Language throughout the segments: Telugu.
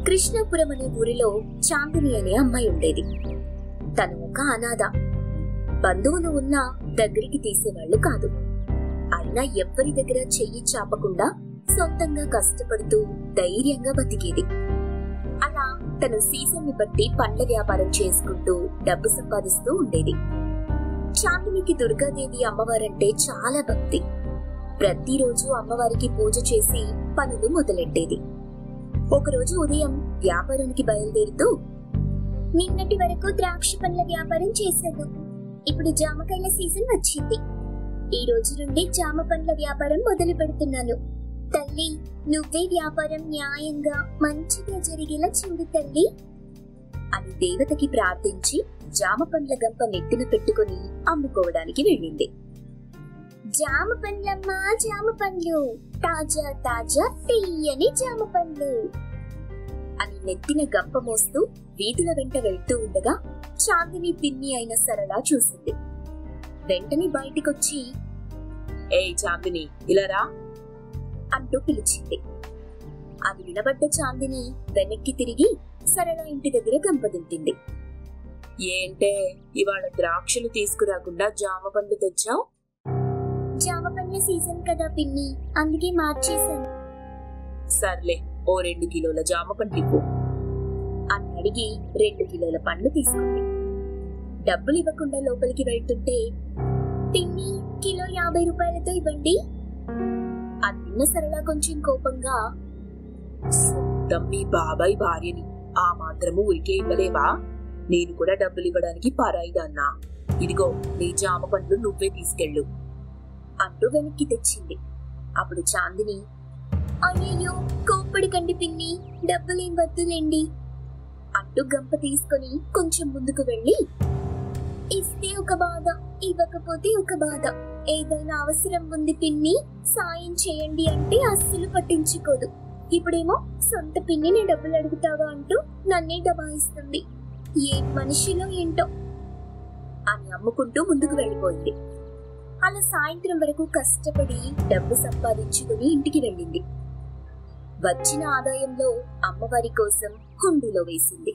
కృష్ణాపురం అనే ఊరిలో చాందిని అనే అమ్మాయి ఉండేది తను ఒక అనాథ బంధువులు ఉన్నా దగ్గరికి తీసేవాళ్లు కాదు అయినా ఎవ్వరి దగ్గర చెయ్యి చాపకుండా సొంతంగా కష్టపడుతూ ధైర్యంగా బతికేది అలా తను సీజన్ ని బట్టి పండ్ల వ్యాపారం చేసుకుంటూ డబ్బు సంపాదిస్తూ ఉండేది చాందినికి దుర్గాదేవి అమ్మవారంటే చాలా భక్తి ప్రతిరోజు అమ్మవారికి పూజ చేసి పనులు మొదలెట్టేది ఒకరోజు ఉదయం వ్యాపారానికి బయలుదేరుతూ నిన్నటి వరకు ద్రాక్ష పండ్ల వ్యాపారం చేశాను ఇప్పుడు జామకాయల సీజన్ వచ్చింది ఈ రోజు నుండి జామ పండ్ల వ్యాపారం మొదలు పెడుతున్నాను తల్లి నువ్వే వ్యాపారం న్యాయంగా మంచిగా జరిగేలా చూడు తల్లి అని దేవతకి ప్రార్థించి జామ పండ్ల గంప నెత్తిన పెట్టుకుని అమ్ముకోవడానికి వెళ్ళింది జామ పండ్లమ్మా జామ పండ్లు తాజా తాజా తీయని జామ పండ్లు అని నెత్తిన గంప మోస్తూ వీధుల వెంట వెళ్తూ ఉండగా చాందిని పిన్ని అయిన సరళ చూసింది వెంటనే బయటికొచ్చి ఏయ్ చాందిని ఇలా రా అంటూ పిలిచింది అది వినబడ్డ చాందిని వెనక్కి తిరిగి సరళ ఇంటి దగ్గర గంపదింటింది ఏంటే ఇవాళ ద్రాక్షలు తీసుకురాకుండా జామ పండు తెచ్చావు జామ పండ్ల సీజన్ కదా పిన్ని అందుకే మార్చేశాను సర్లే ఓ రెండు కిలోల జామ పండ్లు ఇవ్వు అని అడిగి రెండు కిలోల పండ్లు తీసుకుంది డబ్బులు ఇవ్వకుండా లోపలికి వెళ్తుంటే పిన్ని కిలో యాభై రూపాయలతో ఇవ్వండి అది విన్న సరళ కొంచెం కోపంగా సొంతం మీ బాబాయ్ భార్యని ఆ మాత్రము ఊరికే ఇవ్వలేవా నేను కూడా డబ్బులు ఇవ్వడానికి పరాయిదన్నా ఇదిగో నీ జామ పండ్లు నువ్వే తీసుకెళ్ళు అంటూ వెనక్కి తెచ్చింది అప్పుడు చాందిని అయ్యయ్యో కోప్పడికండి పిన్ని డబ్బులేం వద్దులేండి అంటూ గంప తీసుకొని కొంచెం ముందుకు వెళ్ళి ఇస్తే ఒక బాధ ఇవ్వకపోతే ఒక బాధ ఏదైనా అవసరం ఉంది పిన్ని సాయం చేయండి అంటే అస్సలు పట్టించుకోదు ఇప్పుడేమో సొంత పిన్నిని డబ్బులు అడుగుతావా అంటూ నన్నే దబాయిస్తుంది ఏ మనిషిలో ఏంటో అని అమ్ముకుంటూ ముందుకు వెళ్ళిపోయింది అలా సాయంత్రం వరకు కష్టపడి డబ్బు సంపాదించుకుని ఇంటికి వెళ్ళింది వచ్చిన ఆదాయంలో అమ్మవారి కోసం హుండీలో వేసింది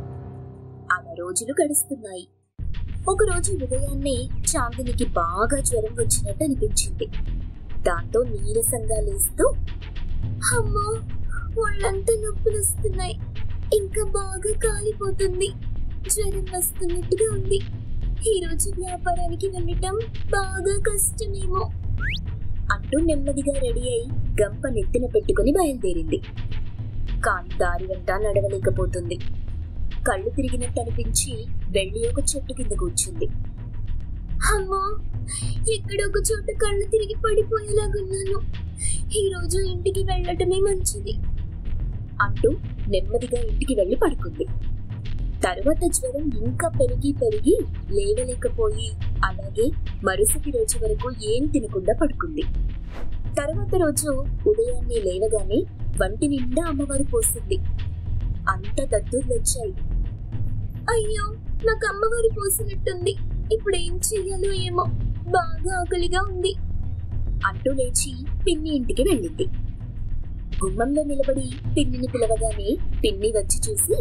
అలా రోజులు గడుస్తున్నాయి ఒకరోజు ఉదయాన్నే చాందినికి బాగా జ్వరం వచ్చినట్టు అనిపించింది దాంతో నీరసంగా లేస్తూ అమ్మో ఒళ్ళంతా నొప్పులు వస్తున్నాయి ఇంకా బాగా కాలిపోతుంది జ్వరం వస్తున్నట్టుగా ఉంది ఈ రోజు వ్యాపారానికి వెళ్ళటం బాగా కష్టమేమో అంటూ నెమ్మదిగా రెడీ అయి గంప నెత్తిన పెట్టుకుని బయలుదేరింది కాని దారి వెంట నడవలేకపోతుంది కళ్ళు తిరిగినట్టు అనిపించి వెళ్ళి ఒక చెట్టు కింద కూర్చుంది అమ్మా ఇక్కడ ఒక చోట కళ్ళు తిరిగి పడిపోయేలాగున్నాను ఈ రోజు ఇంటికి వెళ్ళటమే మంచిది అంటూ నెమ్మదిగా ఇంటికి వెళ్ళి పడుకుంది తరువాత జ్వరం ఇంకా పెరిగి పెరిగి లేవలేకపోయి అలాగే మరుసటి రోజు వరకు ఏం తినకుండా పడుకుంది తరువాత రోజు ఉదయాన్నే లేవగానే వంటి నిండా అమ్మవారు పోసింది అంత దద్దుర్లు వచ్చాయి అయ్యో నాకు అమ్మవారు పోసినట్టుంది ఇప్పుడు ఏం చెయ్యాలో ఏమో బాగా ఆకలిగా ఉంది అంటూ లేచి పిన్ని ఇంటికి వెళ్ళింది గుమ్మంలో నిలబడి పిన్నిని పిలవగానే పిన్ని వచ్చి చూసి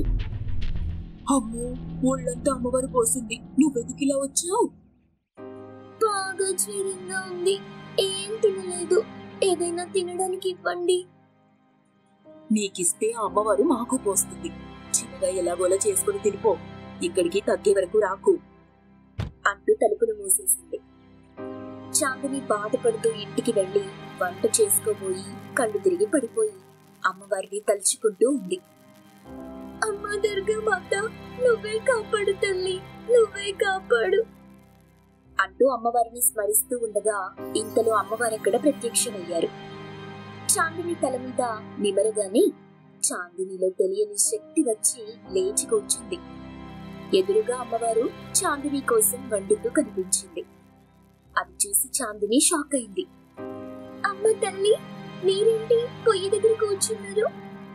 అమ్మో ఒళ్ళంతా అమ్మవారు పోసింది నువ్వెందుకిలా వచ్చావు బాగా జ్వరంగా ఉంది ఏం తినలేదు ఏదైనా తినడానికి ఇవ్వండి నీకిస్తే ఆ అమ్మవారు మాకు పోస్తుంది చిన్నగా ఎలాగోలా చేసుకుని తినిపో ఇక్కడికి తగ్గే వరకు రాకు అంటూ తలుపును మూసేసింది చాందిని బాధపడుతూ ఇంటికి వెళ్ళి వంట చేసుకోబోయి కళ్ళు తిరిగి పడిపోయి అమ్మవారిని తలుచుకుంటూ ఉంది అమ్మ దుర్గా మాత నువ్వే కాపాడు తల్లి నువ్వే కాపాడు అంటూ అమ్మవారిని స్మరిస్తూ ఉండగా ఇంతలో అమ్మవారు అక్కడ ప్రత్యక్షమయ్యారు చాందిని తల మీద నిమరగానే చాందినిలో తెలియని శక్తి వచ్చి లేచి కూర్చుంది ఎదురుగా అమ్మవారు చాందిని కోసం వండుతూ కనిపించింది అది చూసి చాందిని షాక్ అయింది అమ్మ తల్లి మీరేంటి పొయ్యి దగ్గర కూర్చున్నారు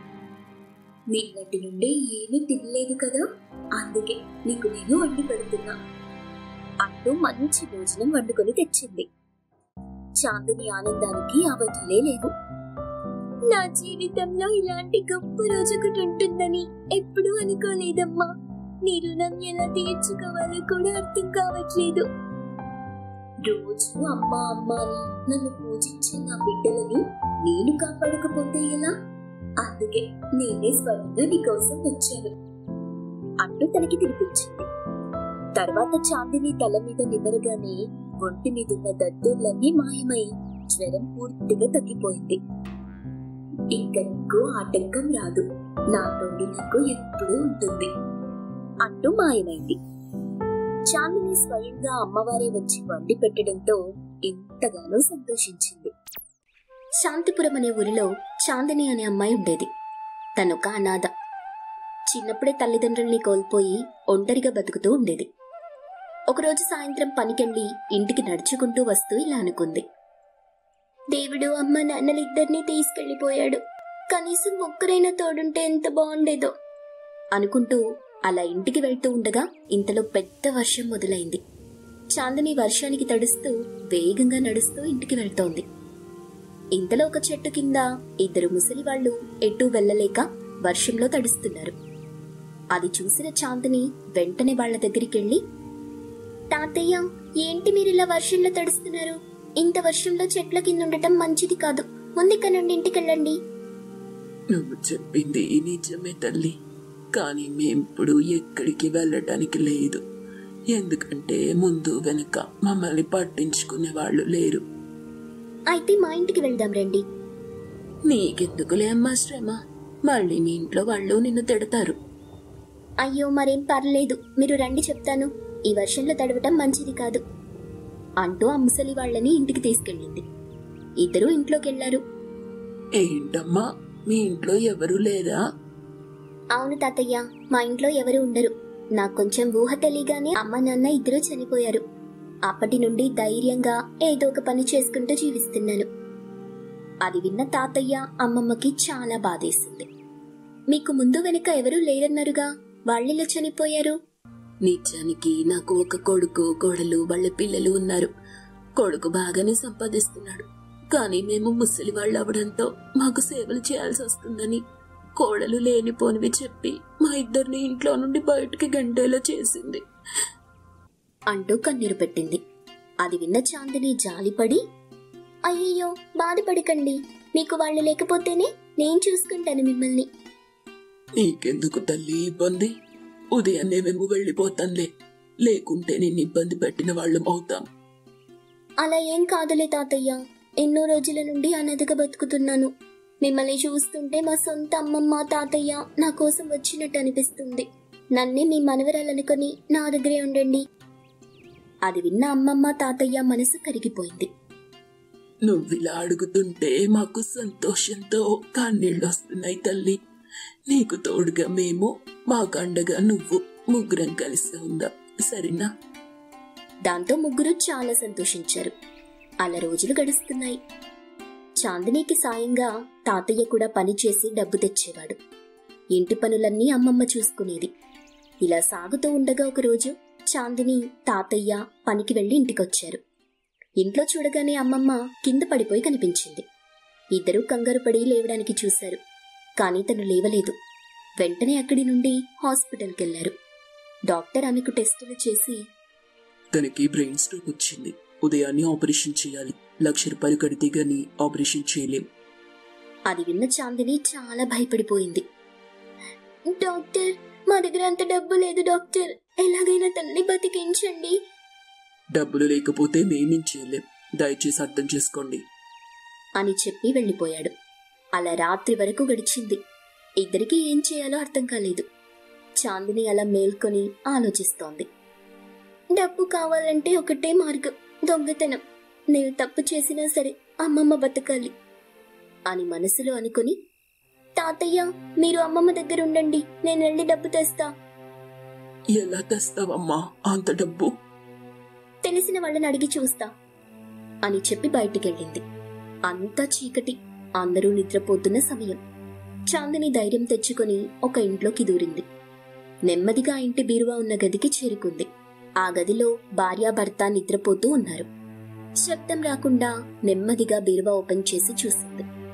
నిన్నటి నుండి ఏమీ తినలేదు కదా అందుకే నీకు నేను వండి పెడుతున్నా అంటూ మంచి భోజనం వండుకొని తెచ్చింది చాందిని ఆనందానికి అవధులే లేవు నా జీవితంలో ఇలాంటి గొప్ప రోజు ఒకటి ఉంటుందని ఎప్పుడూ అనుకోలేదమ్మా నీ రుణం ఎలా తీర్చుకోవాలో కూడా అర్థం కావట్లేదు రోజు అమ్మా అమ్మా అని నన్ను పూజించే నా బిడ్డలని నేను కాపాడకపోతే ఎలా అందుకే నేనే స్వయంగా నీకోసం వచ్చాను అంటూ తనకి తినిపించింది తర్వాత చాందిని తల మీద నిమరగానే ఒంటి మీదున్న దద్దుర్లన్నీ మాయమై జ్వరం పూర్తిగా తగ్గిపోయింది ఇంక నీకు ఆటంకం రాదు నా తోడు నీకు ఎప్పుడూ ఉంటుంది అంటూ మాయమైంది చాందిని స్వయంగా అమ్మవారే వచ్చి వండి పెట్టడంతో ఎంతగానో సంతోషించింది శాంతిపురం అనే ఊరిలో చాందిని అనే అమ్మాయి ఉండేది తనొక అనాథ చిన్నప్పుడే తల్లిదండ్రుల్ని కోల్పోయి ఒంటరిగా బతుకుతూ ఉండేది ఒకరోజు సాయంత్రం పనికెళ్ళి ఇంటికి నడుచుకుంటూ వస్తూ ఇలా అనుకుంది దేవుడు అమ్మ నాన్నలిద్దరినీ తీసుకెళ్లిపోయాడు కనీసం ఒక్కరైనా తోడుంటే ఎంత బాగుండేదో అనుకుంటూ అలా ఇంటికి వెళ్తూ ఉండగా ఇంతలో పెద్ద వర్షం మొదలైంది చాందిని వర్షానికి తడుస్తూ వేగంగా నడుస్తూ ఇంటికి వెళ్తోంది ఇంతలో ఒక చెట్టు కింద ఇద్దరు ముసలి వాళ్ళు ఎటూ వెళ్ళలేక వర్షంలో తడుస్తున్నారు అది చూసిన చాందిని వెంటనే వాళ్ళ దగ్గరికెళ్ళి తాతయ్య ఏంటి మీరు ఇలా వర్షంలో తడుస్తున్నారు ఇంత వర్షంలో చెట్ల కింద ఉండటం మంచిది కాదు ముందుక్క నుండి ఇంటికెళ్ళండి నువ్వు చెప్పింది నిజమే తల్లి కానీ మేమిప్పుడు ఎక్కడికి వెళ్ళటానికి లేదు ఎందుకంటే ముందు వెనుక మమ్మల్ని పట్టించుకునే వాళ్ళు లేరు అయితే మా ఇంటికి వెళ్దాం రండి నీకెందుకులే అమ్మా శ్రమ మళ్ళీ మీ ఇంట్లో వాళ్ళు నిన్ను తిడతారు అయ్యో మరేం పర్లేదు మీరు రండి చెప్తాను ఈ వర్షంలో తడవటం మంచిది కాదు అంటూ ఆ ముసలి వాళ్ళని ఇంటికి తీసుకెళ్ళింది ఇద్దరూ ఇంట్లోకి వెళ్లారు ఏంటమ్మా మీ ఇంట్లో ఎవరు లేరా అవును తాతయ్య మా ఇంట్లో ఎవరు ఉండరు నాకు కొంచెం ఊహ తెలియగానే అమ్మ నాన్న ఇద్దరూ చనిపోయారు అప్పటి నుండి ధైర్యంగా ఏదో ఒక పని చేసుకుంటూ జీవిస్తున్నాను అది విన్న తాతయ్య అమ్మమ్మకి చాలా బాధేసింది మీకు ముందు వెనుక ఎవరూ లేరన్నారుగా వాళ్ళెలా చనిపోయారు నిజానికి నాకు ఒక కొడుకు కోడలు వాళ్ళ పిల్లలు ఉన్నారు కొడుకు బాగానే సంపాదిస్తున్నాడు కానీ మేము ముసలి వాళ్ళు అవడంతో మాకు సేవలు చేయాల్సి వస్తుందని కోడలు లేనిపోనివి చెప్పి మా ఇద్దరిని ఇంట్లో నుండి బయటికి గంటేలా చేసింది అంటూ కన్నీరు పెట్టింది అది విన్న చాందిని జాలిపడి అయ్యయ్యో బాధపడకండి మీకు వాళ్ళు లేకపోతేనే నేను చూసుకుంటాను మిమ్మల్ని నీకెందుకు తల్లి ఇబ్బంది ఉదయాన్నే మేము వెళ్ళిపోతాంలే లేకుంటే నిన్ను ఇబ్బంది పెట్టిన వాళ్ళం అవుతాం అలా ఏం కాదులే తాతయ్య ఎన్నో రోజుల నుండి అనాథగా బతుకుతున్నాను మిమ్మల్ని చూస్తుంటే మా సొంత అమ్మమ్మ తాతయ్య నా కోసం వచ్చినట్టు అనిపిస్తుంది నన్నే మీ మనవరాలనుకొని నా దగ్గరే ఉండండి అది విన్న అమ్మమ్మ తాతయ్య మనసు కరిగిపోయింది నువ్విలా అడుగుతుంటే మాకు సంతోషంతో కన్నీళ్ళు వస్తున్నాయి తల్లి నీకు తోడుగా మేము మాకండగా నువ్వు ముగ్గురం కలిసి ఉందాం సరేనా దాంతో ముగ్గురు చాలా సంతోషించారు అలా రోజులు గడుస్తున్నాయి చాందినికి సాయంగా తాతయ్య కూడా పని చేసి డబ్బు తెచ్చేవాడు ఇంటి పనులన్నీ అమ్మమ్మ చూసుకునేది ఇలా సాగుతూ ఉండగా ఒకరోజు చాందిని తాతయ్య పనికి వెళ్లి ఇంటికొచ్చారు ఇంట్లో చూడగానే అమ్మమ్మ కింద పడిపోయి కనిపించింది ఇద్దరూ కంగారు పడి లేవడానికి చూశారు కానీ తను లేవలేదు వెంటనే అక్కడి నుండి హాస్పిటల్కి వెళ్లారు డాక్టర్ ఆమెకు టెస్టులు చేసి తనకి బ్రెయిన్ స్ట్రోక్ వచ్చింది ఉదయాన్నే ఆపరేషన్ చేయాలి లక్ష రూపాయలు కడితే గాని ఆపరేషన్ చేయలేం అది విన్న చాందిని చాలా భయపడిపోయింది డాక్టర్ మా దగ్గర అంత డబ్బు లేదు డాక్టర్ ఎలాగైనా తల్లి బతికించండి డబ్బులు లేకపోతే మేమేం చేయలేం దయచేసి అర్థం చేసుకోండి అని చెప్పి వెళ్ళిపోయాడు అలా రాత్రి వరకు గడిచింది ఇద్దరికీ ఏం చేయాలో అర్థం కాలేదు చాందిని అలా మేల్కొని ఆలోచిస్తోంది డబ్బు కావాలంటే ఒకటే మార్గం దొంగతనం నేను తప్పు చేసినా సరే అమ్మమ్మ బతకాలి అని మనసులో అనుకుని తాతయ్య మీరు అమ్మమ్మ దగ్గర ఉండండి నేను వెళ్ళి డబ్బు తెస్తా ఎలా తెస్తావమ్మా అంత డబ్బు తెలిసిన వాళ్ళని అడిగి చూస్తా అని చెప్పి బయటికెళ్ళింది అంతా చీకటి అందరూ నిద్రపోతున్న సమయం చాందిని ధైర్యం తెచ్చుకొని ఒక ఇంట్లోకి దూరింది నెమ్మదిగా ఆ ఇంటి బీరువా ఉన్న గదికి చేరుకుంది ఆ గదిలో భార్యాభర్త నిద్రపోతూ ఉన్నారు శబ్దం రాకుండా నెమ్మదిగా బీరువా ఓపెన్ చేసి చూసింది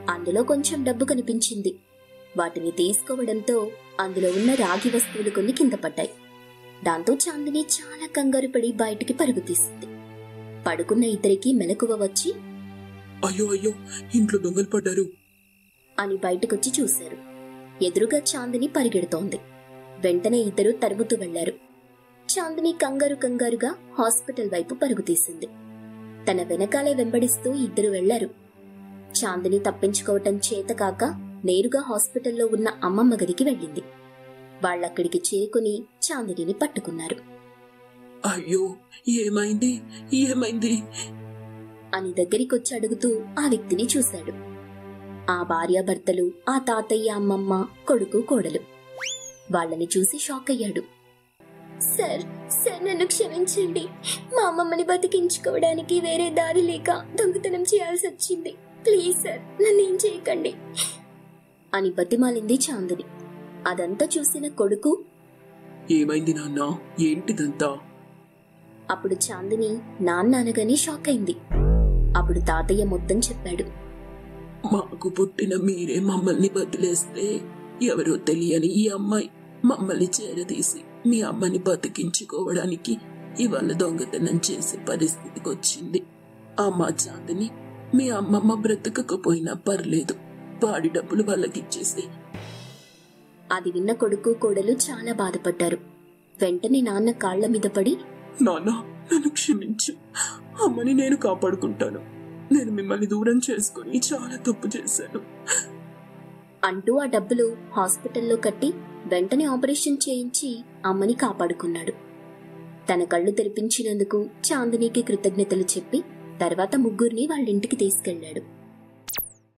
అందులో కొంచెం డబ్బు కనిపించింది వాటిని తీసుకోవడంతో అందులో ఉన్న రాగి వస్తువులు కొన్ని కింద పడ్డాయి దాంతో చాందిని చాలా కంగారు పడి బయటికి పరుగు తీసింది పడుకున్న ఇద్దరికి మెలకువ వచ్చి అయ్యో అయ్యో ఇంట్లో దొంగలు పడ్డారు అని బయటకొచ్చి చూశారు ఎదురుగా చాందిని పరిగెడుతోంది వెంటనే ఇద్దరు తరుముతూ వెళ్లారు చాందిని కంగారు కంగారుగా హాస్పిటల్ వైపు పరుగు తీసింది తన వెనకాలే వెంబడిస్తూ ఇద్దరు వెళ్లారు చాందిని తప్పించుకోవటం చేతకాక నేరుగా హాస్పిటల్లో ఉన్న అమ్మమ్మ గదికి వెళ్ళింది వాళ్ళక్కడికి చేరుకుని చాందినిని పట్టుకున్నారు అయ్యో ఏమైంది ఏమైంది అని దగ్గరికొచ్చి అడుగుతూ ఆ వ్యక్తిని చూశాడు ఆ భార్యాభర్తలు ఆ తాతయ్య అమ్మమ్మ కొడుకు కోడలు వాళ్ళని చూసి షాక్ అయ్యాడు సార్ సార్ నన్ను క్షమించండి మా అమ్మమ్మని బతికించుకోవడానికి వేరే దారి లేక దొంగతనం చేయాల్సి వచ్చింది ప్లీజ్ సార్ నన్ను ఏం చేయకండి అని బతిమాలింది చాందిని అదంతా చూసిన కొడుకు ఏమైంది నాన్న ఏంటిదంతా అప్పుడు చాందిని నాన్న అనగానే షాక్ అయింది అప్పుడు తాతయ్య మొత్తం చెప్పాడు మాకు పుట్టిన మీరే మమ్మల్ని వదిలేస్తే ఎవరో తెలియని ఈ అమ్మాయి మమ్మల్ని చేరదీసి మీ అమ్మని బతికించుకోవడానికి ఇవాళ దొంగతనం చేసే పరిస్థితికి వచ్చింది అమ్మ చాందిని మీ అమ్మమ్మ బ్రతకకపోయినా పర్లేదు వాడి డబ్బులు వాళ్ళకిచ్చేసి అది విన్న కొడుకు కోడలు చాలా బాధపడ్డారు వెంటనే నాన్న కాళ్ల మీద పడి నాన్న నన్ను క్షమించు అమ్మని నేను కాపాడుకుంటాను నేను మిమ్మల్ని దూరం చేసుకుని చాలా తప్పు చేశాను అంటూ ఆ డబ్బులు హాస్పిటల్లో కట్టి వెంటనే ఆపరేషన్ చేయించి అమ్మని కాపాడుకున్నాడు తన కళ్ళు తెరిపించినందుకు చాందినికి కృతజ్ఞతలు చెప్పి తర్వాత ముగ్గురిని వాళ్ళింటికి తీసుకెళ్లాడు